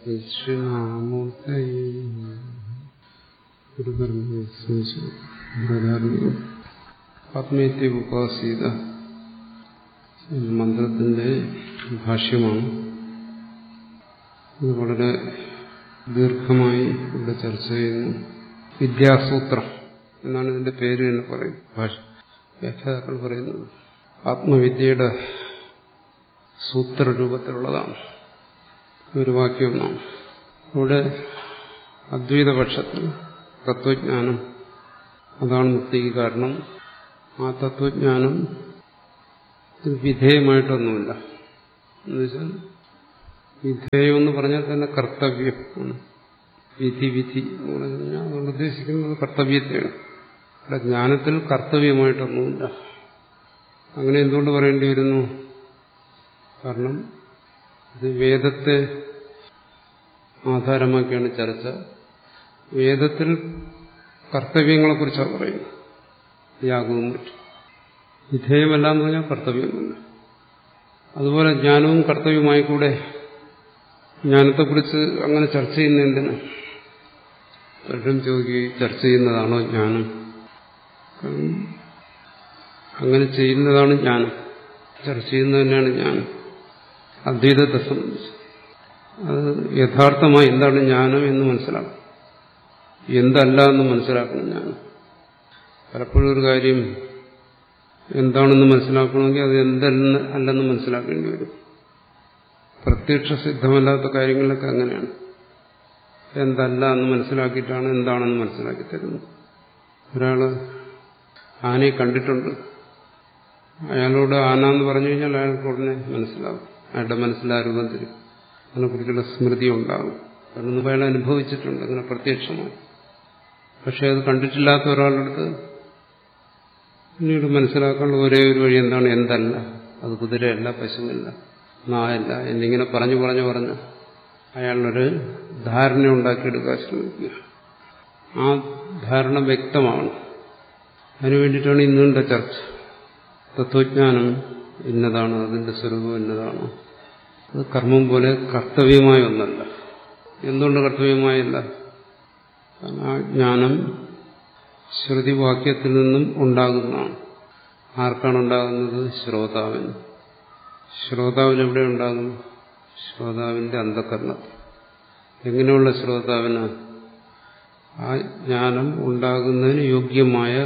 ദക്ഷിണാമൂർത്തൈ ആത്മീയത്തെ ഉപാസീത മന്ത്രത്തിന്റെ ഭാഷ്യമാണ് ഇത് വളരെ ദീർഘമായി ഇവിടെ ചർച്ച ചെയ്യുന്നു വിദ്യാസൂത്രം എന്നാണ് ഇതിന്റെ പേര് എന്ന് പറയും ഭാഷ വ്യാഖ്യാതാക്കൾ പറയുന്നത് ആത്മവിദ്യയുടെ സൂത്രരൂപത്തിലുള്ളതാണ് ഒരു വാക്യമെന്നാണ് ഇവിടെ അദ്വൈതപക്ഷത്തിൽ തത്വജ്ഞാനം അതാണ് മുക്തിക്ക് കാരണം ആ തത്വജ്ഞാനം വിധേയമായിട്ടൊന്നുമില്ല എന്നുവെച്ചാൽ വിധേയം എന്ന് പറഞ്ഞാൽ തന്നെ കർത്തവ്യം ആണ് വിധി വിധി എന്ന് പറഞ്ഞു കഴിഞ്ഞാൽ അതുകൊണ്ട് ഉദ്ദേശിക്കുന്നത് കർത്തവ്യത്തെയാണ് ഇവിടെ ജ്ഞാനത്തിൽ കർത്തവ്യമായിട്ടൊന്നുമില്ല അങ്ങനെ എന്തുകൊണ്ട് പറയേണ്ടി വരുന്നു കാരണം ഇത് വേദത്തെ ആധാരമാക്കിയാണ് ചർച്ച വേദത്തിൽ കർത്തവ്യങ്ങളെക്കുറിച്ചാണ് പറയുന്നത് യാഗവും മറ്റും വിധേയമല്ല എന്ന് പറഞ്ഞാൽ കർത്തവ്യമല്ല അതുപോലെ ജ്ഞാനവും കർത്തവ്യമായി കൂടെ ജ്ഞാനത്തെക്കുറിച്ച് അങ്ങനെ ചർച്ച ചെയ്യുന്ന എന്തിന് പലരും ചോദിക്കുകയും ചർച്ച ചെയ്യുന്നതാണോ ജ്ഞാനം അങ്ങനെ ചെയ്യുന്നതാണ് ജ്ഞാനം ചർച്ച ചെയ്യുന്നത് തന്നെയാണ് ജ്ഞാനം അദ്വൈതത്തെ സംബന്ധിച്ച് അത് യഥാർത്ഥമായി എന്താണ് ജ്ഞാനം എന്ന് മനസ്സിലാക്കണം എന്തല്ല എന്ന് മനസ്സിലാക്കണം ജ്ഞാനം പലപ്പോഴും ഒരു കാര്യം എന്താണെന്ന് മനസ്സിലാക്കണമെങ്കിൽ അത് എന്തെന്ന് അല്ലെന്ന് മനസ്സിലാക്കേണ്ടി വരും പ്രത്യക്ഷ സിദ്ധമല്ലാത്ത കാര്യങ്ങളിലൊക്കെ അങ്ങനെയാണ് എന്തല്ല എന്ന് മനസ്സിലാക്കിയിട്ടാണ് എന്താണെന്ന് മനസ്സിലാക്കി തരുന്നത് ഒരാള് ആനയെ കണ്ടിട്ടുണ്ട് അയാളോട് ആന എന്ന് പറഞ്ഞു കഴിഞ്ഞാൽ അയാൾക്ക് ഉടനെ മനസ്സിലാവും അയാളുടെ മനസ്സിലാ രൂപത്തിൽ അതിനെക്കുറിച്ചുള്ള സ്മൃതി ഉണ്ടാകും കാരണം മുമ്പ് അയാൾ അനുഭവിച്ചിട്ടുണ്ട് അങ്ങനെ പ്രത്യക്ഷമായി പക്ഷെ അത് കണ്ടിട്ടില്ലാത്ത ഒരാളെടുത്ത് പിന്നീട് മനസ്സിലാക്കാനുള്ള ഒരേ ഒരു വഴി എന്താണ് എന്തല്ല അത് കുതിരയല്ല പശുവല്ല നായല്ല എന്നിങ്ങനെ പറഞ്ഞു പറഞ്ഞു പറഞ്ഞ് അയാളൊരു ധാരണ ഉണ്ടാക്കിയെടുക്കാൻ ശ്രമിക്കുക ആ ധാരണ വ്യക്തമാണ് അതിനു വേണ്ടിയിട്ടാണ് ഇന്നുണ്ട ചർച്ച തത്വജ്ഞാനം ഇന്നതാണ് അതിന്റെ സ്വരൂപം ഇന്നതാണ് അത് കർമ്മം പോലെ കർത്തവ്യമായ ഒന്നല്ല എന്തുകൊണ്ട് കർത്തവ്യമായല്ല കാരണം ആ ജ്ഞാനം ശ്രുതിവാക്യത്തിൽ നിന്നും ഉണ്ടാകുന്നതാണ് ആർക്കാണ് ഉണ്ടാകുന്നത് ശ്രോതാവിന് ശ്രോതാവിന് എവിടെ ഉണ്ടാകും ശ്രോതാവിന്റെ അന്ധകരണത്തിൽ എങ്ങനെയുള്ള ശ്രോതാവിന് ആ ജ്ഞാനം ഉണ്ടാകുന്നതിന് യോഗ്യമായ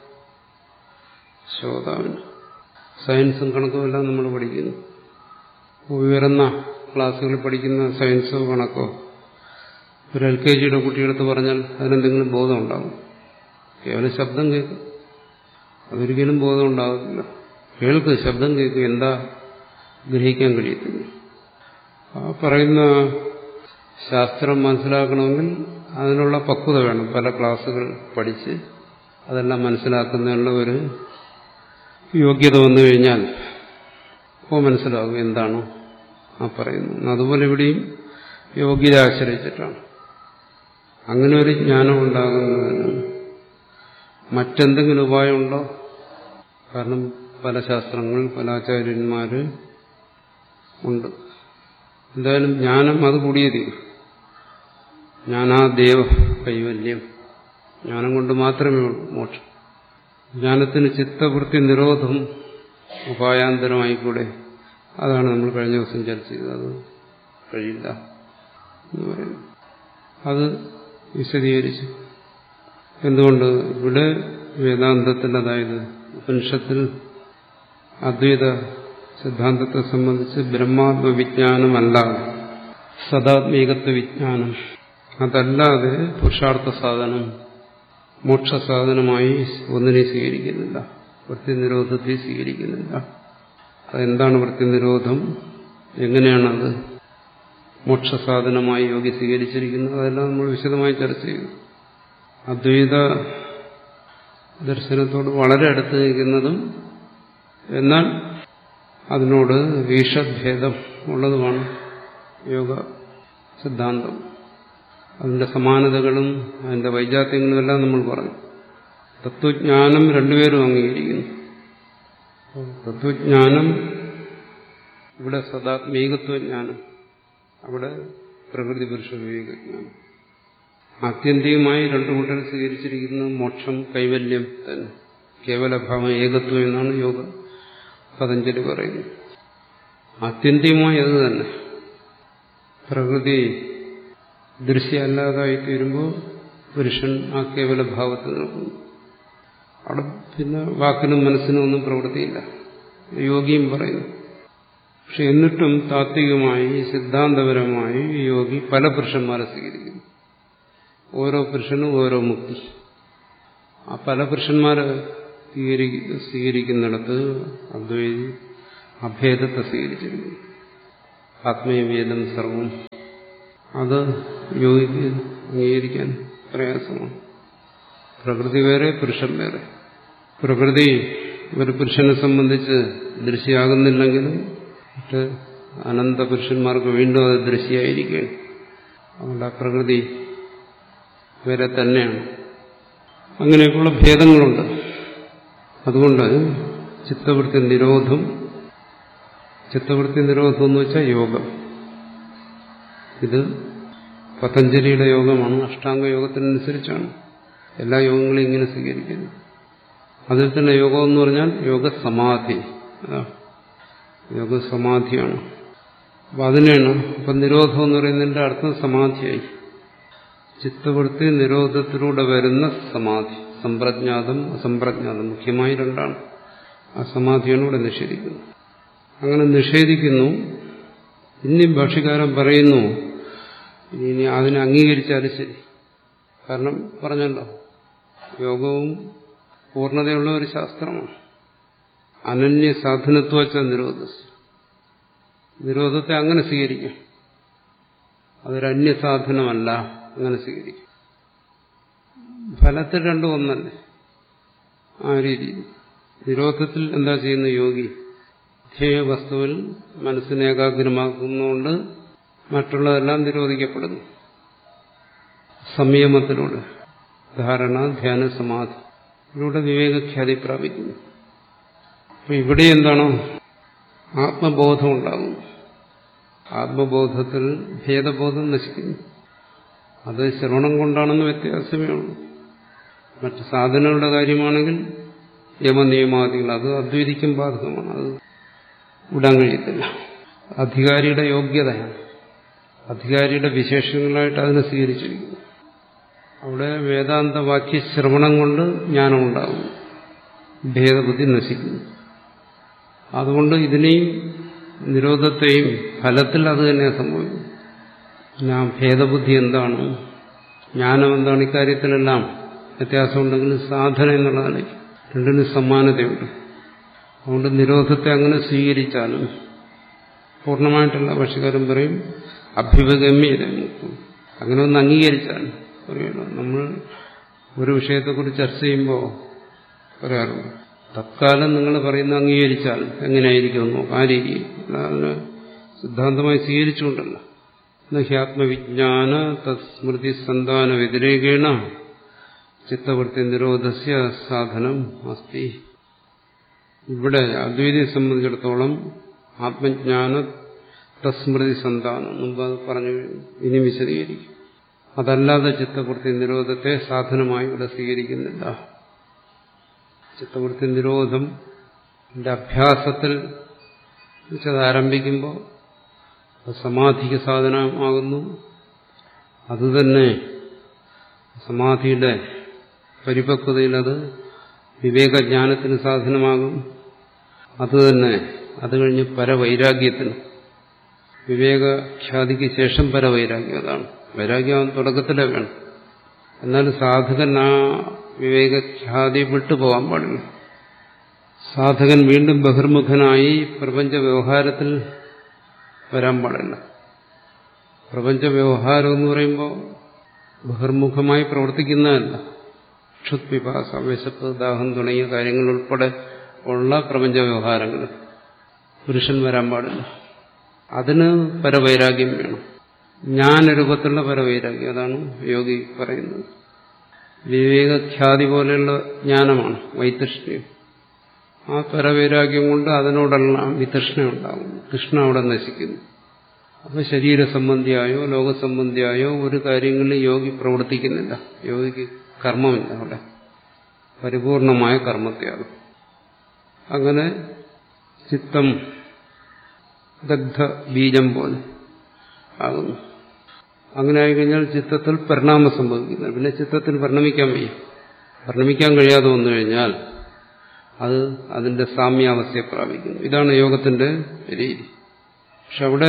ശ്രോതാവിന് സയൻസും കണക്കുമെല്ലാം നമ്മൾ പഠിക്കുന്നു ഉയർന്ന ക്ലാസ്സുകളിൽ പഠിക്കുന്ന സയൻസോ കണക്കോ ഒരു എൽ കെ ജിയുടെ കുട്ടിയെടുത്ത് പറഞ്ഞാൽ അതിനെന്തെങ്കിലും ബോധം ഉണ്ടാകും കേവലം ശബ്ദം കേൾക്കും അതൊരിക്കലും ബോധം ഉണ്ടാകത്തില്ല കേൾക്ക് ശബ്ദം കേൾക്കും എന്താ ഗ്രഹിക്കാൻ കഴിയത്തില്ല ആ പറയുന്ന ശാസ്ത്രം മനസ്സിലാക്കണമെങ്കിൽ അതിനുള്ള പക്വത വേണം പല ക്ലാസ്സുകൾ പഠിച്ച് അതെല്ലാം മനസ്സിലാക്കുന്നതിനുള്ള ഒരു യോഗ്യത വന്നു കഴിഞ്ഞാൽ അപ്പോൾ മനസ്സിലാകും എന്താണോ ആ പറയുന്നത് അതുപോലെ ഇവിടെയും യോഗ്യത ആശ്രയിച്ചിട്ടാണ് അങ്ങനെ ഒരു ജ്ഞാനം ഉണ്ടാകുന്നതിന് മറ്റെന്തെങ്കിലും ഉപായമുണ്ടോ കാരണം പല ശാസ്ത്രങ്ങൾ പല ആചാര്യന്മാര് ഉണ്ട് എന്തായാലും ജ്ഞാനം അത് കൂടിയേ തീരും ജ്ഞാനാദേവ കൈവല്യം ജ്ഞാനം കൊണ്ട് മാത്രമേ ഉള്ളൂ മോക്ഷം ജ്ഞാനത്തിന് ചിത്തവൃത്തി നിരോധം ഉപായാന്തരമായിക്കൂടെ അതാണ് നമ്മൾ കഴിഞ്ഞ ദിവസം ചർച്ച ചെയ്തത് അത് കഴിയില്ല എന്ന് പറയുന്നു അത് വിശദീകരിച്ചു എന്തുകൊണ്ട് ഇവിടെ വേദാന്തത്തിൽ അതായത് ഉപനിഷത്തിൽ അദ്വൈത സിദ്ധാന്തത്തെ സംബന്ധിച്ച് ബ്രഹ്മാത്മ വിജ്ഞാനമല്ല സദാത്മീകത്വ വിജ്ഞാനം അതല്ലാതെ പുരുഷാർത്ഥ സാധനം മോക്ഷ സാധനമായി ഒന്നിനെ സ്വീകരിക്കുന്നില്ല വൃത്തിനിരോധത്തെ സ്വീകരിക്കുന്നില്ല അതെന്താണ് വൃത്തിനിരോധം എങ്ങനെയാണത് മോക്ഷസാധനമായി യോഗി സ്വീകരിച്ചിരിക്കുന്നത് അതെല്ലാം നമ്മൾ വിശദമായി ചർച്ച ചെയ്തു അദ്വൈത ദർശനത്തോട് വളരെ അടുത്ത് നിൽക്കുന്നതും എന്നാൽ അതിനോട് വീഷഭേദം ഉള്ളതുമാണ് യോഗ സിദ്ധാന്തം അതിന്റെ സമാനതകളും അതിന്റെ വൈജാത്യങ്ങളും എല്ലാം നമ്മൾ പറഞ്ഞു തത്വജ്ഞാനം രണ്ടുപേരും അംഗീകരിക്കുന്നു തത്വജ്ഞാനം ഇവിടെ സദാത്മീകത്വജ്ഞാനം അവിടെ പ്രകൃതി പുരുഷ വിവേകജ്ഞാനം ആത്യന്തികമായി രണ്ടു കൂട്ടർ സ്വീകരിച്ചിരിക്കുന്നത് മോക്ഷം കൈവല്യം തന്നെ കേവലഭാവം ഏകത്വം എന്നാണ് യോഗ പതഞ്ജലി പറയുന്നത് ആത്യന്തികമായി അത് തന്നെ പ്രകൃതി ദൃശ്യമല്ലാതായി തീരുമ്പോൾ പുരുഷൻ ആ കേവല ഭാവത്തിൽ നിൽക്കുന്നു അവിടെ പിന്നെ വാക്കിനും മനസ്സിനും ഒന്നും പ്രവൃത്തിയില്ല യോഗിയും പറയുന്നു പക്ഷെ എന്നിട്ടും താത്വികമായി സിദ്ധാന്തപരമായി യോഗി പല പുരുഷന്മാരെ സ്വീകരിക്കുന്നു ഓരോ പുരുഷനും ഓരോ മുക്തി ആ പല പുരുഷന്മാരെ സ്വീകരിക്കുന്നിടത്ത് അദ്വൈതി അഭേദത്തെ സ്വീകരിച്ചിരിക്കുന്നു ആത്മീയവേദം സർവം അത് യോഗിക്ക് അംഗീകരിക്കാൻ പ്രയാസമാണ് പ്രകൃതി വേറെ പുരുഷൻ വേറെ പ്രകൃതി ഒരു പുരുഷനെ സംബന്ധിച്ച് ദൃശ്യമാകുന്നില്ലെങ്കിലും മറ്റ് അനന്ത പുരുഷന്മാർക്ക് വീണ്ടും അത് ദൃശ്യമായിരിക്കുകയാണ് അതുകൊണ്ട് ആ പ്രകൃതി വേറെ തന്നെയാണ് അങ്ങനെയൊക്കെയുള്ള ഭേദങ്ങളുണ്ട് അതുകൊണ്ട് ചിത്തവൃത്തി നിരോധം ചിത്തവൃത്തി നിരോധം എന്ന് വെച്ചാൽ യോഗം ഇത് പതഞ്ജലിയുടെ യോഗമാണ് അഷ്ടാംഗ യോഗത്തിനനുസരിച്ചാണ് എല്ലാ യോഗങ്ങളെയും ഇങ്ങനെ സ്വീകരിക്കുന്നു അതിൽ തന്നെ യോഗം എന്ന് പറഞ്ഞാൽ യോഗസമാധി യോഗസമാധിയാണ് അപ്പൊ അതിനെയാണ് അപ്പൊ നിരോധം എന്ന് പറയുന്നതിന്റെ അർത്ഥം സമാധിയായി ചിത്തവൃത്തി നിരോധത്തിലൂടെ വരുന്ന സമാധി സമ്പ്രജ്ഞാതം അസംപ്രജ്ഞാതം മുഖ്യമായി രണ്ടാണ് ആ സമാധിയാണ് ഇവിടെ നിഷേധിക്കുന്നത് അങ്ങനെ നിഷേധിക്കുന്നു ഇനി ഭാഷകാരൻ പറയുന്നു ഇനി അതിനെ അംഗീകരിച്ചാലും ശരി കാരണം പറഞ്ഞല്ലോ യോഗവും പൂർണ്ണതയുള്ള ഒരു ശാസ്ത്രമാണ് അനന്യ സാധനത്വച്ച നിരോധ നിരോധത്തെ അങ്ങനെ സ്വീകരിക്കാം അതൊരു അന്യസാധനമല്ല അങ്ങനെ സ്വീകരിക്കും ഫലത്തിൽ രണ്ടും ഒന്നല്ലേ ആ രീതിയിൽ നിരോധത്തിൽ എന്താ ചെയ്യുന്ന യോഗി ധ്യേയ വസ്തുവിൽ മനസ്സിനെ ഏകാഗ്രമാക്കുന്നതുകൊണ്ട് മറ്റുള്ളതെല്ലാം നിരോധിക്കപ്പെടുന്നു സംയമത്തിലൂടെ ധാരണ ധ്യാന സമാധി ഇതിലൂടെ വിവേകഖ്യാതി പ്രാപിക്കുന്നു അപ്പൊ ഇവിടെ എന്താണോ ആത്മബോധം ഉണ്ടാകുന്നു ആത്മബോധത്തിൽ ഭേദബോധം നശിക്കുന്നു അത് ശ്രവണം കൊണ്ടാണെന്ന് വ്യത്യാസമേ ഉള്ളൂ മറ്റ് സാധനങ്ങളുടെ കാര്യമാണെങ്കിൽ യമനിയമാദികൾ അത് അദ്വൈതിക്കും ബാധകമാണ് അത് വിടാൻ കഴിയത്തില്ല അധികാരിയുടെ യോഗ്യതയാണ് അധികാരിയുടെ വിശേഷങ്ങളായിട്ട് അതിനെ സ്വീകരിച്ചിരിക്കുന്നു അവിടെ വേദാന്ത വാക്യ ശ്രവണം കൊണ്ട് ജ്ഞാനം ഉണ്ടാകും ഭേദബുദ്ധി നശിക്കുന്നു അതുകൊണ്ട് ഇതിനെയും നിരോധത്തെയും ഫലത്തിൽ അത് തന്നെ സംഭവിക്കും പിന്നെ ആ ഭേദബുദ്ധി എന്താണ് ജ്ഞാനം എന്താണ് ഇക്കാര്യത്തിലെല്ലാം വ്യത്യാസമുണ്ടെങ്കിലും സാധന എന്നുള്ളതാണ് രണ്ടിനും സമാനതയുണ്ട് അതുകൊണ്ട് നിരോധത്തെ അങ്ങനെ സ്വീകരിച്ചാലും പൂർണ്ണമായിട്ടുള്ള ഭക്ഷ്യക്കാരൻ പറയും അഭ്യുപഗമ്യത അങ്ങനെ ഒന്ന് അംഗീകരിച്ചാൽ പറയുമല്ലോ നമ്മൾ ഒരു വിഷയത്തെക്കുറിച്ച് ചർച്ച ചെയ്യുമ്പോൾ പറയാറുണ്ട് തത്കാലം നിങ്ങൾ പറയുന്ന അംഗീകരിച്ചാൽ എങ്ങനെയായിരിക്കുമെന്നോ ആ രീതി അതിന് സിദ്ധാന്തമായി സ്വീകരിച്ചുകൊണ്ടല്ല നഹ്യാത്മവിജ്ഞാന തസ്മൃതി സന്താന വ്യതിരേകേണ ചിത്തവൃത്തി നിരോധസ്യ സാധനം അസ്തി ഇവിടെ അദ്വൈതിയെ സംബന്ധിച്ചിടത്തോളം ആത്മജ്ഞാന തസ്മൃതി സന്താനം മുമ്പ് അത് പറഞ്ഞു ഇനി വിശദീകരിക്കും അതല്ലാതെ ചിത്തവൃത്തി നിരോധത്തെ സാധനമായി ഇവിടെ സ്വീകരിക്കുന്നില്ല ചിത്തവൃത്തി നിരോധം അഭ്യാസത്തിൽ അത് ആരംഭിക്കുമ്പോൾ സമാധിക്ക് സാധനമാകുന്നു അതുതന്നെ സമാധിയുടെ പരിപക്വതയിൽ അത് വിവേകജ്ഞാനത്തിന് സാധനമാകും അതുതന്നെ അത് കഴിഞ്ഞ് പരവൈരാഗ്യത്തിന് വിവേകഖ്യാതിക്ക് ശേഷം പരവൈരാഗ്യം അതാണ് വൈരാഗ്യം തുടക്കത്തിലേ വേണം എന്നാൽ സാധകൻ ആ വിവേകഖ്യാതി വിട്ടുപോകാൻ പാടില്ല സാധകൻ വീണ്ടും ബഹിർമുഖനായി പ്രപഞ്ച വ്യവഹാരത്തിൽ വരാൻ പാടില്ല പ്രപഞ്ച വ്യവഹാരം എന്ന് പറയുമ്പോൾ ബഹിർമുഖമായി പ്രവർത്തിക്കുന്നതല്ല ക്ഷുത്പിപാസ വിശപ്പ് ദാഹം തുടങ്ങിയ കാര്യങ്ങൾ ഉൾപ്പെടെ ഉള്ള പ്രപഞ്ച വ്യവഹാരങ്ങൾ പുരുഷൻ വരാൻ പാടില്ല അതിന് പരവൈരാഗ്യം വേണം ജ്ഞാനരൂപത്തിലുള്ള പരവൈരാഗ്യം അതാണ് യോഗി പറയുന്നത് വിവേകഖ്യാതി പോലെയുള്ള ജ്ഞാനമാണ് വൈതൃഷ്ണ്യം ആ പരവൈരാഗ്യം കൊണ്ട് അതിനോടെല്ലാം വിതൃഷ്ണ ഉണ്ടാകും കൃഷ്ണ അവിടെ നശിക്കുന്നു അപ്പോൾ ശരീര സംബന്ധിയായോ ലോകസംബന്ധിയായോ ഒരു കാര്യങ്ങളിൽ യോഗി പ്രവർത്തിക്കുന്നില്ല യോഗിക്ക് കർമ്മമില്ല അവിടെ പരിപൂർണമായ കർമ്മത്യാഗം അങ്ങനെ ചിത്തം ദഗ്ധ ബീജം പോലെ ആകുന്നു അങ്ങനെ ആയിക്കഴിഞ്ഞാൽ ചിത്തത്തിൽ പരിണാമം സംഭവിക്കുന്നു പിന്നെ ചിത്തത്തിന് പരിണമിക്കാൻ വയ്യ പരിണമിക്കാൻ കഴിയാതെ വന്നു കഴിഞ്ഞാൽ അത് അതിന്റെ സാമ്യാവസ്ഥയെ പ്രാപിക്കുന്നു ഇതാണ് യോഗത്തിന്റെ രീതി പക്ഷെ അവിടെ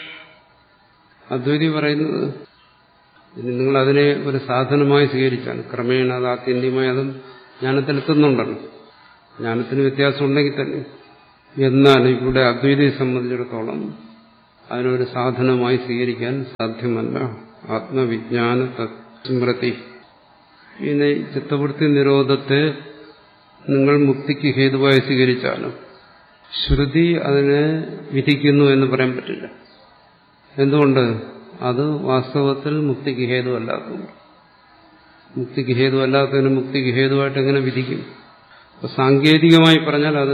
അദ്വൈതി പറയുന്നത് ഇനി നിങ്ങൾ അതിനെ ഒരു സാധനമായി സ്വീകരിച്ചാൽ ക്രമേണ അത് ആത്യന്തികമായി അതും ജ്ഞാനത്തിലെത്തുന്നുണ്ടല്ലോ ജ്ഞാനത്തിന് വ്യത്യാസം ഉണ്ടെങ്കിൽ തന്നെ എന്നാൽ ഇവിടെ അദ്വൈതയെ സംബന്ധിച്ചിടത്തോളം അതിനൊരു സാധനമായി സ്വീകരിക്കാൻ സാധ്യമല്ല ആത്മവിജ്ഞാന സ്മൃതി പിന്നെ ചിത്തവൃത്തി നിരോധത്തെ നിങ്ങൾ മുക്തിക്ക് ഹേതുവായി സ്വീകരിച്ചാലും ശ്രുതി അതിനെ വിധിക്കുന്നു എന്ന് പറയാൻ പറ്റില്ല എന്തുകൊണ്ട് അത് വാസ്തവത്തിൽ മുക്തിക്ക് ഹേതുവല്ലാത്തതുകൊണ്ട് മുക്തിക്ക് ഹേതുവല്ലാത്തതിന് മുക്തിക്ക് ഹേതുവായിട്ട് എങ്ങനെ വിധിക്കും അപ്പൊ സാങ്കേതികമായി പറഞ്ഞാൽ അത്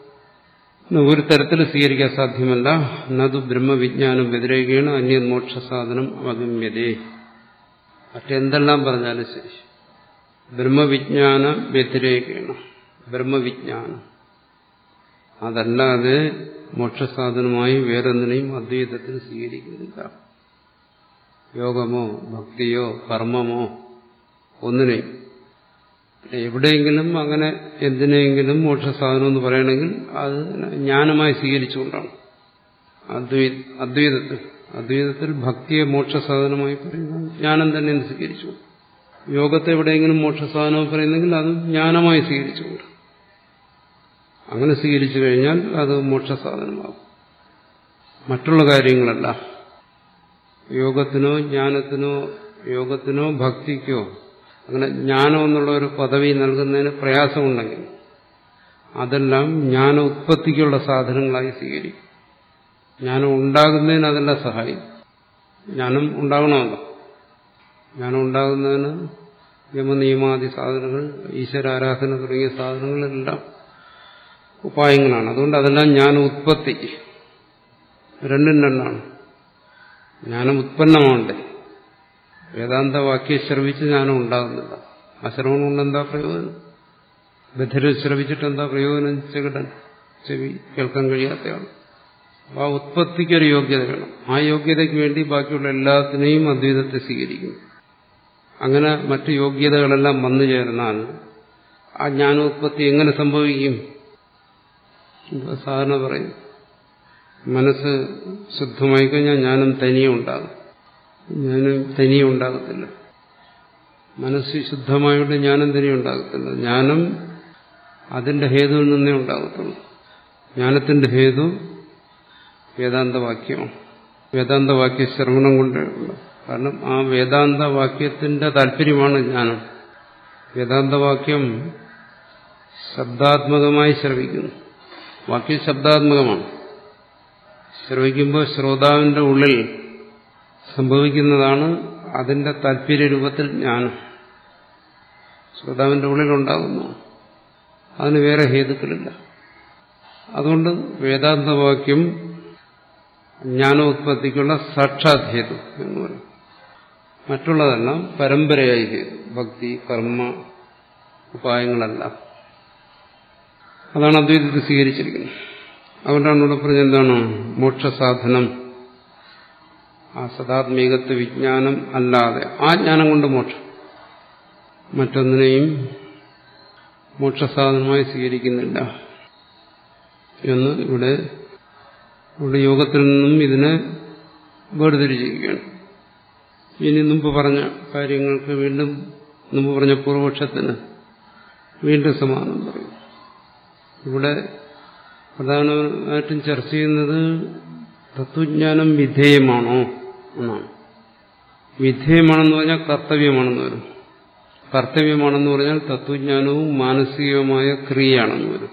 ഒരു തരത്തിൽ സ്വീകരിക്കാൻ സാധ്യമല്ല നതു ബ്രഹ്മവിജ്ഞാനം വ്യതിരേകയാണ് അന്യ മോക്ഷ സാധനം അഗമ്യതേ മറ്റെന്തെല്ലാം പറഞ്ഞാലും ശരി ബ്രഹ്മവിജ്ഞാന വ്യതിരേകയാണ് ബ്രഹ്മവിജ്ഞാനം അതല്ലാതെ മോക്ഷസാധനമായി വേറൊന്നിനെയും അദ്വൈതത്തിൽ സ്വീകരിക്കുന്നില്ല യോഗമോ ഭക്തിയോ കർമ്മമോ ഒന്നിനെയും എവിടെയെങ്കിലും അങ്ങനെ എന്തിനെങ്കിലും മോക്ഷസാധനം എന്ന് പറയണമെങ്കിൽ അത് ജ്ഞാനമായി സ്വീകരിച്ചുകൊണ്ടാണ് അദ്വൈ അദ്വൈതത്തിൽ അദ്വൈതത്തിൽ ഭക്തിയെ മോക്ഷസാധനമായി പറയുന്നത് ജ്ഞാനം തന്നെ സ്വീകരിച്ചു യോഗത്തെ എവിടെയെങ്കിലും മോക്ഷസാധനം പറയുന്നെങ്കിൽ അത് ജ്ഞാനമായി സ്വീകരിച്ചുകൊണ്ട് അങ്ങനെ സ്വീകരിച്ചു കഴിഞ്ഞാൽ അത് മോക്ഷസാധനമാകും മറ്റുള്ള കാര്യങ്ങളല്ല യോഗത്തിനോ ജ്ഞാനത്തിനോ യോഗത്തിനോ ഭക്തിക്കോ അങ്ങനെ ജ്ഞാനം എന്നുള്ള ഒരു പദവി നൽകുന്നതിന് പ്രയാസമുണ്ടെങ്കിൽ അതെല്ലാം ജ്ഞാന ഉത്പത്തിക്കുള്ള സാധനങ്ങളായി സ്വീകരിക്കും ജ്ഞാനം ഉണ്ടാകുന്നതിന് അതെല്ലാം സഹായിക്കും ജ്ഞാനം ഉണ്ടാകണമല്ലോ ജ്ഞാനം ഉണ്ടാകുന്നതിന് യമനിയമാദി സാധനങ്ങൾ ഈശ്വരാരാധന തുടങ്ങിയ സാധനങ്ങളെല്ലാം ഉപായങ്ങളാണ് അതുകൊണ്ട് അതെല്ലാം ജ്ഞാന ഉത്പത്തിക്ക് രണ്ടും രണ്ടാണ് ജ്ഞാനം ഉത്പന്നമാണ്ടേ വേദാന്ത വാക്യം ശ്രവിച്ച് ജ്ഞാനം ഉണ്ടാകുന്നില്ല ആ ശ്രവണം കൊണ്ട് എന്താ പ്രയോജനം ബധിര ശ്രവിച്ചിട്ട് എന്താ പ്രയോജനം ചെകിടൻ ചെവി കേൾക്കാൻ കഴിയാത്തയാണ് ആ ഉത്പത്തിക്കൊരു യോഗ്യത വേണം ആ യോഗ്യതയ്ക്ക് വേണ്ടി ബാക്കിയുള്ള എല്ലാത്തിനെയും അദ്വൈതത്തെ സ്വീകരിക്കുന്നു അങ്ങനെ മറ്റു യോഗ്യതകളെല്ലാം വന്നു ചേർന്നാൽ ആ ജ്ഞാനോത്പത്തി എങ്ങനെ സംഭവിക്കും സാധാരണ പറയും മനസ്സ് ശുദ്ധമായി കഴിഞ്ഞാൽ ജ്ഞാനം തനിയെ ഉണ്ടാകും ജ്ഞാനം തനിയെ ഉണ്ടാകത്തില്ല മനസ്സ് ശുദ്ധമായിട്ട് ജ്ഞാനം തനിയെ ഉണ്ടാകത്തില്ല ജ്ഞാനം അതിന്റെ ഹേതുവിൽ നിന്നേ ഉണ്ടാകത്തുള്ളൂ ജ്ഞാനത്തിന്റെ ഹേതു വേദാന്തവാക്യമാണ് വേദാന്തവാക്യ ശ്രവണം കൊണ്ട് കാരണം ആ വേദാന്തവാക്യത്തിന്റെ താല്പര്യമാണ് ജ്ഞാനം വേദാന്തവാക്യം ശബ്ദാത്മകമായി ശ്രവിക്കുന്നു വാക്യം ശബ്ദാത്മകമാണ് ശ്രവിക്കുമ്പോൾ ശ്രോതാവിന്റെ ഉള്ളിൽ സംഭവിക്കുന്നതാണ് അതിന്റെ താല്പര്യ രൂപത്തിൽ ജ്ഞാനം ശ്രോതാവിന്റെ ഉള്ളിലുണ്ടാകുന്നു അതിന് വേറെ ഹേതുക്കളില്ല അതുകൊണ്ട് വേദാന്തവാക്യം ജ്ഞാനോത്പത്തിക്കുള്ള സാക്ഷാത് ഹേതു എന്ന് പറയും മറ്റുള്ളതെല്ലാം പരമ്പരയായി ഹേതു ഭക്തി കർമ്മ ഉപായങ്ങളെല്ലാം അതാണ് അദ്വൈതത്തിൽ സ്വീകരിച്ചിരിക്കുന്നത് അതുകൊണ്ടാണ് ഇവിടെ പറഞ്ഞ എന്താണ് മോക്ഷസാധനം ആ സദാത്മീകത്വ വിജ്ഞാനം അല്ലാതെ ആ ജ്ഞാനം കൊണ്ട് മോക്ഷം മറ്റൊന്നിനെയും മോക്ഷസാധനമായി സ്വീകരിക്കുന്നില്ല എന്ന് ഇവിടെ ഇവിടെ യോഗത്തിൽ നിന്നും ഇതിനെ വേർതിരിച്ചിരിക്കുകയാണ് ഇനി മുമ്പ് പറഞ്ഞ കാര്യങ്ങൾക്ക് വീണ്ടും മുമ്പ് പറഞ്ഞ പൂർവപക്ഷത്തിന് വീണ്ടും സമാനം പറയും ഇവിടെ പ്രധാനമായിട്ടും ചർച്ച ചെയ്യുന്നത് തത്വജ്ഞാനം വിധേയമാണോ എന്നാണ് വിധേയമാണെന്ന് പറഞ്ഞാൽ കർത്തവ്യമാണെന്ന് വരും കർത്തവ്യമാണെന്ന് പറഞ്ഞാൽ തത്വജ്ഞാനവും മാനസികമായ ക്രിയയാണെന്ന് വരും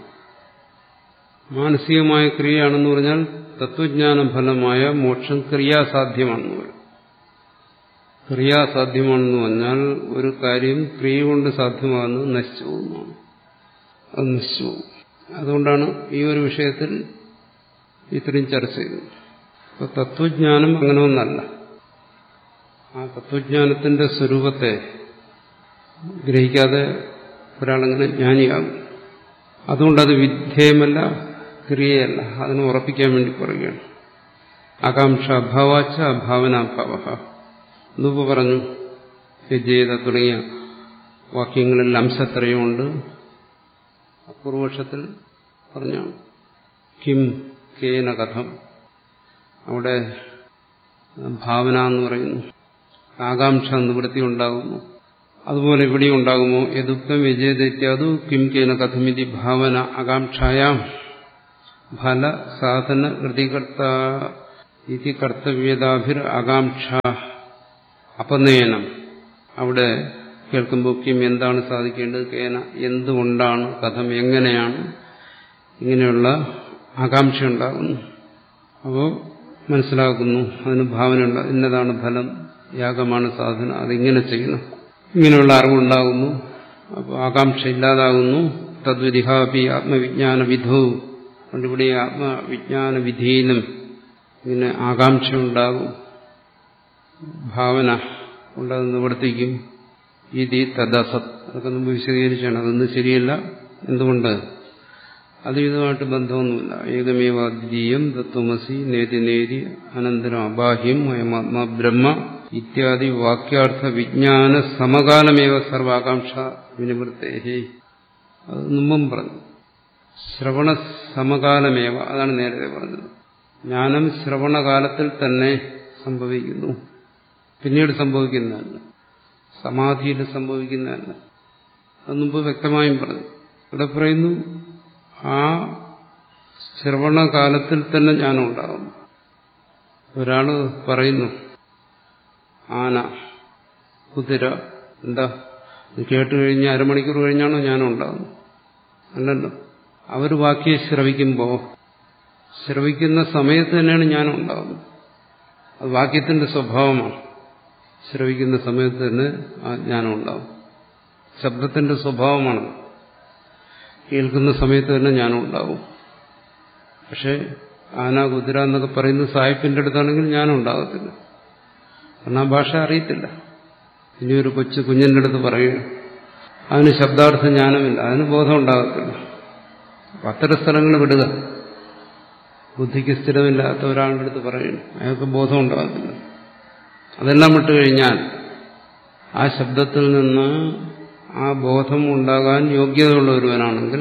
മാനസികമായ ക്രിയയാണെന്ന് പറഞ്ഞാൽ തത്വജ്ഞാന ഫലമായ മോക്ഷം ക്രിയാസാധ്യമാണെന്ന് വരും ക്രിയാസാധ്യമാണെന്ന് പറഞ്ഞാൽ ഒരു കാര്യം ക്രിയ കൊണ്ട് സാധ്യമാകുന്നത് നശിച്ചു പോകുന്നതാണ് അത് നശിച്ചു പോകും അതുകൊണ്ടാണ് ഈ ഒരു വിഷയത്തിൽ ഇത്രയും ചർച്ച ചെയ്തത് അപ്പൊ തത്വജ്ഞാനം അങ്ങനെ ഒന്നല്ല ആ തത്വജ്ഞാനത്തിന്റെ സ്വരൂപത്തെ ഗ്രഹിക്കാതെ ഒരാളങ്ങനെ ജ്ഞാനിയാകും അതുകൊണ്ടത് വിധേയമല്ല ക്രിയയല്ല അതിനെ ഉറപ്പിക്കാൻ വേണ്ടി പറയുകയാണ് ആകാംക്ഷ അഭാവാച്ച ഭാവനാഭാവ മുമ്പ് പറഞ്ഞു വിജയത തുടങ്ങിയ വാക്യങ്ങളിൽ അംശത്രയമുണ്ട് അപൂർവക്ഷത്തിൽ പറഞ്ഞാണ് കിം കേന കഥം അവിടെ ഭാവന എന്ന് പറയുന്നു ആകാംക്ഷ നിവൃത്തി ഉണ്ടാകുന്നു അതുപോലെ ഇവിടെ ഉണ്ടാകുമോ യദുക്തം വിജയദൈത്യാതു കിം കേന കഥമിതി ഭാവന ആകാംക്ഷായാം ഫല സാധന കൃതികർത്ത ഇതി കർത്തവ്യതാഭിർ ആകാംക്ഷ അപനയനം അവിടെ കേൾക്കുമ്പോൾ കിം എന്താണ് സാധിക്കേണ്ടത് കേന എന്തുകൊണ്ടാണ് കഥം എങ്ങനെയാണ് ഇങ്ങനെയുള്ള ആകാംക്ഷ ഉണ്ടാകുന്നു അപ്പോൾ മനസ്സിലാക്കുന്നു അതിന് ഭാവന ഉണ്ട് ഇന്നതാണ് ഫലം യാഗമാണ് സാധന അതിങ്ങനെ ചെയ്യണം ഇങ്ങനെയുള്ള അറിവുണ്ടാകുന്നു അപ്പോൾ ആകാംക്ഷ ഇല്ലാതാകുന്നു തദ്വിധിഹാപി ആത്മവിജ്ഞാന വിധവും അതുകൊണ്ട് ഇവിടെ ആത്മവിജ്ഞാന വിധിയിലും ഇങ്ങനെ ആകാംക്ഷ ഉണ്ടാകും ഭാവന ഉണ്ടത് നിവർത്തിക്കും ഇതി തദസത് അതൊക്കെ മുമ്പ് വിശദീകരിച്ചാണ് അതൊന്നും ശരിയല്ല എന്തുകൊണ്ട് അത് ഇതുമായിട്ട് ബന്ധമൊന്നുമില്ല ഏകമേവ അദ്വിതീയം തത്വമസി നേതി നേതി അനന്തരം അബാഹ്യം അയമാത്മാ ബ്രഹ്മ ഇത്യാദി വാക്യാർത്ഥ വിജ്ഞാന സമകാലമേവ സർവാകാംക്ഷ വിനിവൃത്തേഹി അത് മുമ്പും പറഞ്ഞു ശ്രവണ സമകാലമേവ അതാണ് നേരത്തെ പറഞ്ഞത് ജ്ഞാനം ശ്രവണകാലത്തിൽ തന്നെ സംഭവിക്കുന്നു പിന്നീട് സംഭവിക്കുന്നതല്ല സമാധിയിൽ സംഭവിക്കുന്നതല്ല അത് മുമ്പ് വ്യക്തമായും പറഞ്ഞു ഇവിടെ പറയുന്നു ആ ശ്രവണകാലത്തിൽ തന്നെ ജ്ഞാനം ഉണ്ടാകും ഒരാള് പറയുന്നു ആന കുതിര എന്താ ഇത് കേട്ട് കഴിഞ്ഞ് അരമണിക്കൂർ കഴിഞ്ഞാണോ ജ്ഞാനം ഉണ്ടാകുന്നത് അല്ലല്ലോ അവർ വാക്യം ശ്രവിക്കുമ്പോൾ ശ്രവിക്കുന്ന സമയത്ത് തന്നെയാണ് ജ്ഞാനം ഉണ്ടാകുന്നത് അത് വാക്യത്തിന്റെ സ്വഭാവമാണ് ശ്രവിക്കുന്ന സമയത്ത് തന്നെ ആ ജ്ഞാനം ഉണ്ടാകും ശബ്ദത്തിന്റെ സ്വഭാവമാണ് കേൾക്കുന്ന സമയത്ത് തന്നെ ജ്ഞാനം ഉണ്ടാകും പക്ഷെ ആന കുതിര എന്നൊക്കെ പറയുന്ന സാഹിബിന്റെ അടുത്താണെങ്കിൽ ജ്ഞാനം ഉണ്ടാകത്തില്ല കാരണം ആ ഭാഷ അറിയത്തില്ല ഇനി ഒരു കൊച്ചു കുഞ്ഞിൻ്റെ അടുത്ത് പറയുക അതിന് ശബ്ദാർത്ഥ ജ്ഞാനമില്ല അതിന് ബോധം ഉണ്ടാകത്തില്ല അപ്പം അത്തരം സ്ഥലങ്ങൾ വിടുക ബുദ്ധിക്ക് സ്ഥിരമില്ലാത്ത ഒരാളുടെ അടുത്ത് പറയുന്നു അയാൾക്ക് ബോധം ഉണ്ടാകത്തില്ല അതെല്ലാം വിട്ടു കഴിഞ്ഞാൽ ആ ശബ്ദത്തിൽ നിന്ന് ആ ബോധം ഉണ്ടാകാൻ യോഗ്യതയുള്ള ഒരുവനാണെങ്കിൽ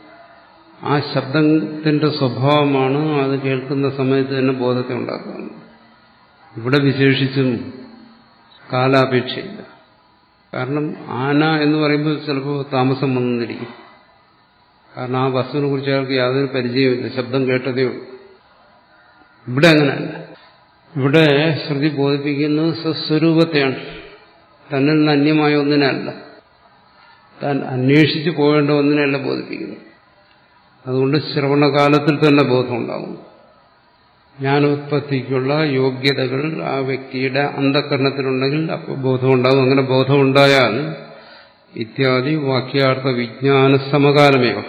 ആ ശബ്ദത്തിന്റെ സ്വഭാവമാണ് അത് കേൾക്കുന്ന സമയത്ത് തന്നെ ബോധത്തെ ഉണ്ടാക്കുന്നത് ഇവിടെ വിശേഷിച്ചും കാലാപേക്ഷയില്ല കാരണം ആന എന്ന് പറയുമ്പോൾ ചിലപ്പോൾ താമസം വന്നിരിക്കും കാരണം ആ വസ്തുവിനെ കുറിച്ച് അയാൾക്ക് യാതൊരു പരിചയമില്ല ശബ്ദം കേട്ടതേ ഉള്ളൂ ഇവിടെ അങ്ങനെയല്ല ഇവിടെ ശ്രുതി ബോധിപ്പിക്കുന്നത് സ്വസ്വരൂപത്തെയാണ് തന്നിൽ നിന്ന് അന്യമായ ഒന്നിനല്ല താൻ അന്വേഷിച്ചു പോകേണ്ട ഒന്നിനെയല്ല ബോധിപ്പിക്കുന്നു അതുകൊണ്ട് ശ്രവണകാലത്തിൽ തന്നെ ബോധം ഉണ്ടാകും ജ്ഞാനോത്പത്തിക്കുള്ള യോഗ്യതകൾ ആ വ്യക്തിയുടെ അന്ധകരണത്തിലുണ്ടെങ്കിൽ അപ്പോൾ ബോധമുണ്ടാകും അങ്ങനെ ബോധമുണ്ടായാൽ ഇത്യാദി വാക്യാർത്ഥ വിജ്ഞാന സമകാലമേവ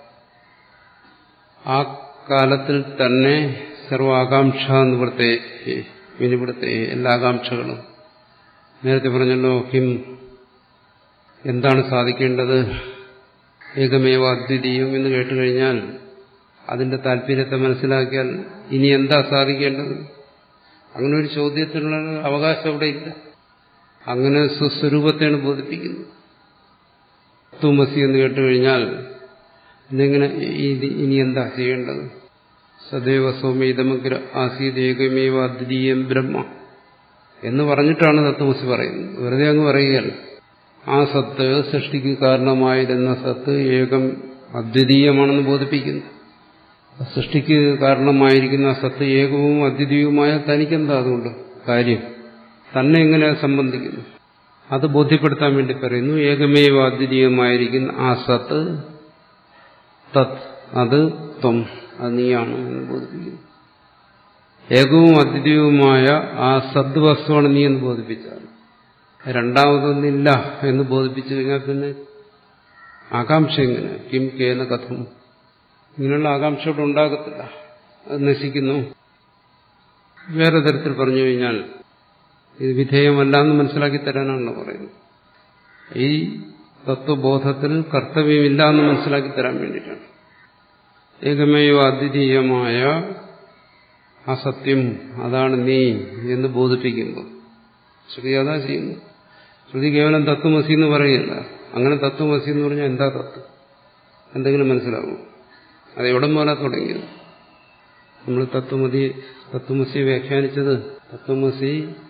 ആ കാലത്തിൽ തന്നെ സർവാകാംക്ഷ നിവൃത്തെ വിനിവൃത്തെ എല്ലാ ആകാംക്ഷകളും നേരത്തെ പറഞ്ഞല്ലോ കിം എന്താണ് സാധിക്കേണ്ടത് ഏകമേവ അദ്വിതീയം എന്ന് കേട്ടുകഴിഞ്ഞാൽ അതിന്റെ താല്പര്യത്തെ മനസ്സിലാക്കിയാൽ ഇനി എന്താ സാധിക്കേണ്ടത് അങ്ങനെ ഒരു ചോദ്യത്തിനുള്ള അവകാശം അവിടെ ഇല്ല അങ്ങനെ സ്വസ്വരൂപത്തെയാണ് ബോധിപ്പിക്കുന്നത് തൂമസി എന്ന് കേട്ടുകഴിഞ്ഞാൽ ഇതെങ്ങനെ ഇനി എന്താ ചെയ്യേണ്ടത് സദൈവ സൗമ്യതമഗ്ര ആസീത് ഏകമേവ അദ്വിതീയം ബ്രഹ്മ എന്ന് പറഞ്ഞിട്ടാണ് തത്വമസി പറയുന്നത് വെറുതെ അങ്ങ് പറയുകയല്ല ആ സത്ത് സൃഷ്ടിക്ക് കാരണമായിരുന്ന സത്ത് ഏകം അദ്വിതീയമാണെന്ന് ബോധിപ്പിക്കുന്നു സൃഷ്ടിക്ക് കാരണമായിരിക്കുന്ന സത്ത് ഏകവും അദ്വിതീയവുമായ തനിക്കെന്താ അതുകൊണ്ട് കാര്യം തന്നെ എങ്ങനെ സംബന്ധിക്കുന്നു അത് ബോധ്യപ്പെടുത്താൻ വേണ്ടി പറയുന്നു ഏകമേവ അദ്വിതീയമായിരിക്കുന്ന ആ സത്ത് തത് അത് ത്വം അത് നീയാണ് എന്ന് ബോധിപ്പിക്കുന്നു ഏകവും അദ്വിതീയവുമായ ആ സദ്വസ്തുവാണ് നീ എന്ന് ബോധിപ്പിച്ചാൽ രണ്ടാമതൊന്നില്ല എന്ന് ബോധിപ്പിച്ചു കഴിഞ്ഞാൽ പിന്നെ ആകാംക്ഷ എങ്ങനെ കിം കേന കഥം ഇങ്ങനെയുള്ള ആകാംക്ഷ ഇവിടെ ഉണ്ടാകത്തില്ല അത് നശിക്കുന്നു വേറെ തരത്തിൽ പറഞ്ഞു കഴിഞ്ഞാൽ ഇത് വിധേയമല്ല എന്ന് മനസ്സിലാക്കി തരാനാണല്ലോ പറയുന്നത് ഈ തത്വബോധത്തിൽ കർത്തവ്യമില്ല എന്ന് മനസ്സിലാക്കി തരാൻ വേണ്ടിയിട്ടാണ് ഏകമേയോ അദ്വിതീയമായ ആ സത്യം അതാണ് നീ എന്ന് ബോധിപ്പിക്കുമ്പോൾ ശ്രുതി അതാ ചെയ്യുന്നു ശ്രുതി കേവലം തത്വമസി എന്ന് പറയില്ല അങ്ങനെ തത്വമസി എന്ന് പറഞ്ഞാൽ എന്താ തത്വം എന്തെങ്കിലും മനസ്സിലാവും അത് എവിടം പോലെ തുടങ്ങിയത് നമ്മൾ തത്വമതി തത്വമസി വ്യാഖ്യാനിച്ചത് തത്വമസി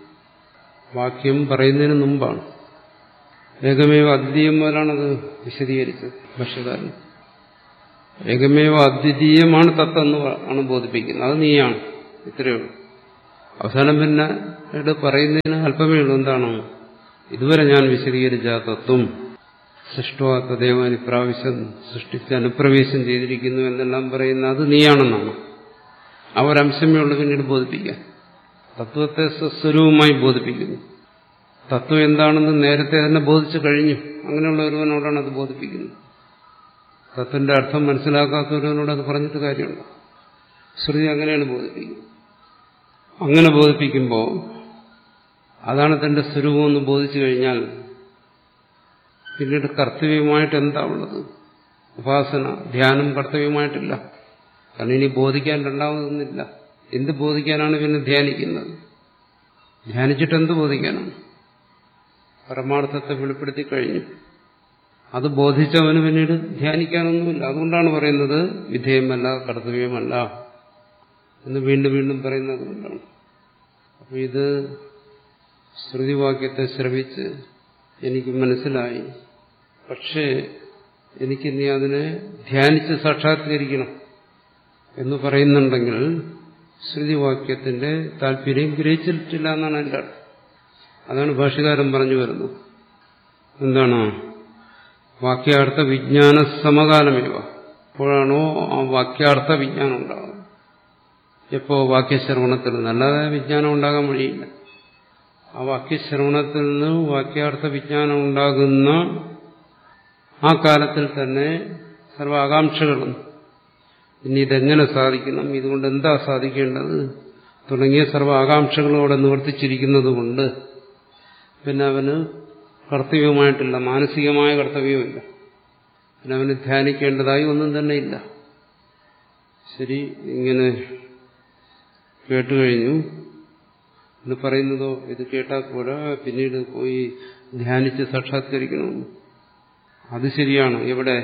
വാക്യം പറയുന്നതിന് മുമ്പാണ് ഏകമേവ അദ്വിതീയം പോലാണത് വിശദീകരിച്ചത് ഭക്ഷ്യകാരൻ ഏകമേവ അദ്വിതീയമാണ് തത്വം എന്ന് ആണ് ബോധിപ്പിക്കുന്നത് അത് നീയാണ് ഇത്രയേ ഉള്ളൂ അവസാനം പിന്നെ ഇവിടെ പറയുന്നതിന് അല്പമേ ഉള്ളൂ എന്താണോ ഇതുവരെ ഞാൻ വിശദീകരിച്ച ആ തത്വം സൃഷ്ടവാത്ത ദേവൻ ഇപ്രാവശ്യം സൃഷ്ടിച്ച് അനുപ്രവേശം ചെയ്തിരിക്കുന്നു എന്നെല്ലാം പറയുന്ന അത് നീയാണെന്നാണ് ആ ഒരംശമേ ഉള്ളൂ പിന്നീട് ബോധിപ്പിക്കാൻ തത്വത്തെ സ്വസ്വരൂപമായി ബോധിപ്പിക്കുന്നു തത്വം എന്താണെന്ന് നേരത്തെ തന്നെ ബോധിച്ചു കഴിഞ്ഞു അങ്ങനെയുള്ള ഒരുവനോടാണ് അത് ബോധിപ്പിക്കുന്നത് തത്വന്റെ അർത്ഥം മനസ്സിലാക്കാത്ത ഒരുവനോട് അത് പറഞ്ഞിട്ട് കാര്യമുണ്ട് ശ്രുതി അങ്ങനെയാണ് ബോധിപ്പിക്കുന്നത് അങ്ങനെ ബോധിപ്പിക്കുമ്പോൾ അതാണ് തന്റെ സ്വരൂപമെന്ന് ബോധിച്ചു കഴിഞ്ഞാൽ പിന്നീട് കർത്തവ്യമായിട്ട് എന്താ ഉള്ളത് ഉപാസന ധ്യാനം കർത്തവ്യമായിട്ടില്ല കാരണം ഇനി ബോധിക്കാൻ രണ്ടാമതൊന്നുമില്ല എന്ത് ബോധിക്കാനാണ് പിന്നെ ധ്യാനിക്കുന്നത് ധ്യാനിച്ചിട്ട് എന്ത് ബോധിക്കാനാണ് പരമാർത്ഥത്തെ വെളിപ്പെടുത്തി കഴിഞ്ഞു അത് ബോധിച്ചവന് പിന്നീട് ധ്യാനിക്കാനൊന്നുമില്ല അതുകൊണ്ടാണ് പറയുന്നത് വിധേയമല്ല കർത്തവ്യമല്ല എന്ന് വീണ്ടും വീണ്ടും പറയുന്നത് കൊണ്ടാണ് അപ്പോൾ ഇത് ശ്രുതിവാക്യത്തെ ശ്രവിച്ച് എനിക്ക് മനസ്സിലായി പക്ഷേ എനിക്ക് നീ അതിനെ ധ്യാനിച്ച് സാക്ഷാത്കരിക്കണം എന്ന് പറയുന്നുണ്ടെങ്കിൽ ശ്രുതിവാക്യത്തിന്റെ താല്പര്യം ഗ്രഹിച്ചിട്ടില്ല എന്നാണ് എൻ്റെ അർത്ഥം അതാണ് ഭാഷകാരൻ പറഞ്ഞു വരുന്നത് എന്താണ് വാക്യാർത്ഥ വിജ്ഞാന സമകാലമേവ അപ്പോഴാണോ ആ വാക്യാർത്ഥ വിജ്ഞാനം ഉണ്ടാകുന്നത് എപ്പോ വാക്യശ്രവണത്തിൽ നിന്ന് അല്ലാതെ വിജ്ഞാനം ഉണ്ടാകാൻ വഴിയില്ല ആ വാക്യശ്രവണത്തിൽ നിന്ന് വാക്യാർത്ഥ വിജ്ഞാനം ഉണ്ടാകുന്ന ആ കാലത്തിൽ തന്നെ സർവ ആകാംക്ഷകളും ഇനി ഇതെങ്ങനെ സാധിക്കണം ഇതുകൊണ്ട് എന്താ സാധിക്കേണ്ടത് തുടങ്ങിയ സർവ ആകാംക്ഷകളും അവിടെ നിവർത്തിച്ചിരിക്കുന്നത് കൊണ്ട് പിന്നെ അവന് കർത്തവ്യമായിട്ടില്ല മാനസികമായ കർത്തവ്യമില്ല പിന്നെ അവന് ധ്യാനിക്കേണ്ടതായി ഒന്നും തന്നെ ഇല്ല ശരി ഇങ്ങനെ കേട്ടുകഴിഞ്ഞു എന്ന് പറയുന്നതോ ഇത് കേട്ടാൽ പോരാ പിന്നീട് പോയി ധ്യാനിച്ച് സാക്ഷാത്കരിക്കണമെന്ന് അത് ശരിയാണ് എവിടെ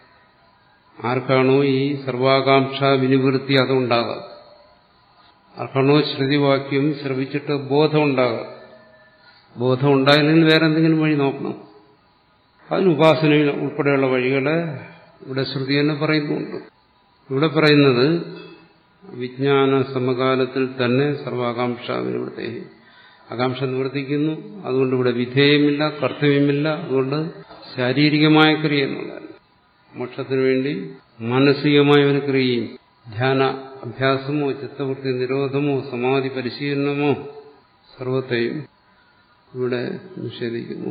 ആർക്കാണോ ഈ സർവാകാംക്ഷ വിനിവൃത്തി അതുണ്ടാകാം ആർക്കാണോ ശ്രുതിവാക്യം ശ്രവിച്ചിട്ട് ബോധമുണ്ടാകാം ബോധം ഉണ്ടായില്ലെങ്കിൽ വേറെ എന്തെങ്കിലും വഴി നോക്കണം അതിന് ഉപാസനയിൽ ഉൾപ്പെടെയുള്ള വഴികളെ ഇവിടെ ശ്രുതി തന്നെ പറയുന്നുണ്ട് ഇവിടെ പറയുന്നത് വിജ്ഞാന സമകാലത്തിൽ തന്നെ സർവാകാംക്ഷ നിവൃത്തി ആകാംക്ഷ നിവർത്തിക്കുന്നു അതുകൊണ്ട് ഇവിടെ വിധേയമില്ല കർത്തവ്യമില്ല അതുകൊണ്ട് ശാരീരികമായ ക്രിയ എന്നുള്ളതാണ് മോക്ഷത്തിനു വേണ്ടി മാനസികമായ ഒരു ക്രിയയും ധ്യാന അഭ്യാസമോ ചിത്തവൃത്തി നിരോധമോ സമാധി പരിശീലനമോ സർവത്തെയും ഇവിടെ നിഷേധിക്കുന്നു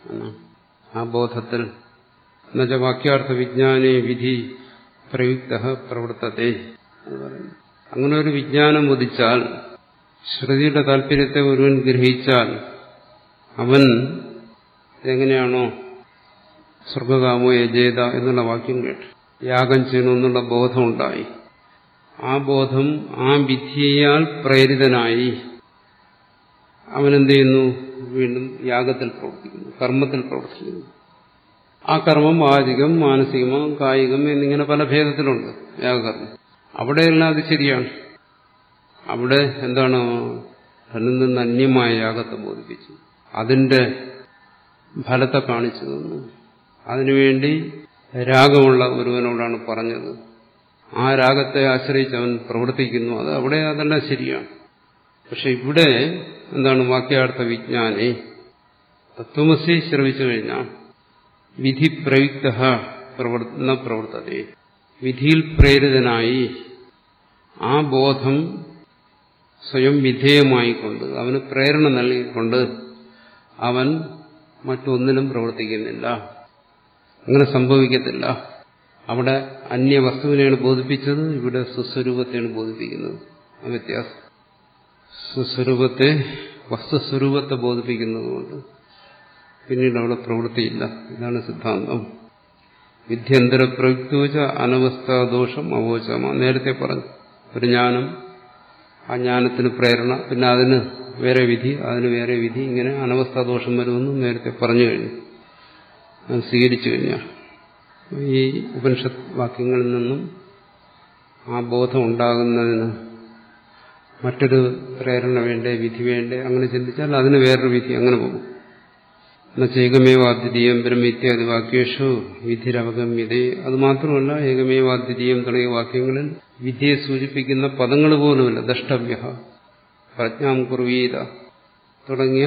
ആ ബോധത്തിൽ എന്നുവെച്ചാൽ വാക്യാർത്ഥ വിജ്ഞാനേ വിധി പ്രയുക്ത പ്രവർത്തത്തെ എന്ന് പറയുന്നു അങ്ങനെ ഒരു വിജ്ഞാനം ഉദിച്ചാൽ ശ്രുതിയുടെ താല്പര്യത്തെ ഒരുവൻ ഗ്രഹിച്ചാൽ അവൻ എങ്ങനെയാണോ സ്വർഗകാമോ യജേത എന്നുള്ള വാക്യം കേട്ട് യാഗം ചെയ്യണമെന്നുള്ള ബോധമുണ്ടായി ആ ബോധം ആ വിധിയാൽ പ്രേരിതനായി അവനെന്ത് ചെയ്യുന്നു വീണ്ടും യാഗത്തിൽ പ്രവർത്തിക്കുന്നു കർമ്മത്തിൽ പ്രവർത്തിക്കുന്നു ആ കർമ്മം വാചികം മാനസികമോ കായികം എന്നിങ്ങനെ പല ഭേദത്തിലുണ്ട് യാഗകർമ്മം അവിടെയെല്ലാം അത് ശരിയാണ് അവിടെ എന്താണ് തന്നിൽ നിന്ന് അന്യമായ യാഗത്തെ ബോധിപ്പിച്ചു അതിന്റെ ഫലത്തെ കാണിച്ചു തന്നു അതിനുവേണ്ടി രാഗമുള്ള ഒരുവനോടാണ് പറഞ്ഞത് ആ രാഗത്തെ ആശ്രയിച്ച് അവൻ പ്രവർത്തിക്കുന്നു അത് അവിടെ അതെല്ലാം ശരിയാണ് പക്ഷെ ഇവിടെ എന്താണ് വാക്യാർത്ഥ വിജ്ഞാനി തത്വമസി ശ്രവിച്ചു കഴിഞ്ഞാൽ വിധി പ്രയുക്ത പ്രവർത്തന പ്രവർത്തത വിധിയിൽ പ്രേരിതനായി ആ ബോധം സ്വയം വിധേയമായിക്കൊണ്ട് അവന് പ്രേരണ നൽകിക്കൊണ്ട് അവൻ മറ്റൊന്നിനും പ്രവർത്തിക്കുന്നില്ല അങ്ങനെ സംഭവിക്കത്തില്ല അവിടെ അന്യവസ്തുവിനെയാണ് ബോധിപ്പിച്ചത് ഇവിടെ സുസ്വരൂപത്തെയാണ് ബോധിപ്പിക്കുന്നത് ആ വ്യത്യാസം സ്വസ്വരൂപത്തെ വസ്തുസ്വരൂപത്തെ ബോധിപ്പിക്കുന്നതുകൊണ്ട് പിന്നീട് അവിടെ പ്രവൃത്തിയില്ല ഇതാണ് സിദ്ധാന്തം വിദ്യന്തര പ്രയുക്തവച്ച അനവസ്ഥാദോഷം അവോചമ നേരത്തെ പറഞ്ഞു ഒരു ജ്ഞാനം ആ ജ്ഞാനത്തിന് പ്രേരണ പിന്നെ അതിന് വേറെ വിധി അതിന് വേറെ വിധി ഇങ്ങനെ അനവസ്ഥാദോഷം വരുമെന്ന് നേരത്തെ പറഞ്ഞു കഴിഞ്ഞു അത് സ്വീകരിച്ചു കഴിഞ്ഞാൽ ഈ ഉപനിഷത്ത് വാക്യങ്ങളിൽ നിന്നും ആ ബോധം ഉണ്ടാകുന്നതിന് മറ്റൊരു പ്രേരണ വേണ്ടേ വിധി വേണ്ടേ അങ്ങനെ ചിന്തിച്ചാൽ അതിന് വേറൊരു വിധി അങ്ങനെ പോകും എന്നുവെച്ചേകമേവാദ്വിതീയം ബ്രഹ്മ ഇത്യാദി വാക്യേഷു വിധിരവഗമ്യതേ അത് മാത്രമല്ല ഏകമേവാദ്വിതീയം തുടങ്ങിയ വാക്യങ്ങളിൽ വിധിയെ സൂചിപ്പിക്കുന്ന പദങ്ങൾ പോലുമില്ല ദ്രഷ്ടവ്യ പ്രജ്ഞാം കുർവീത തുടങ്ങിയ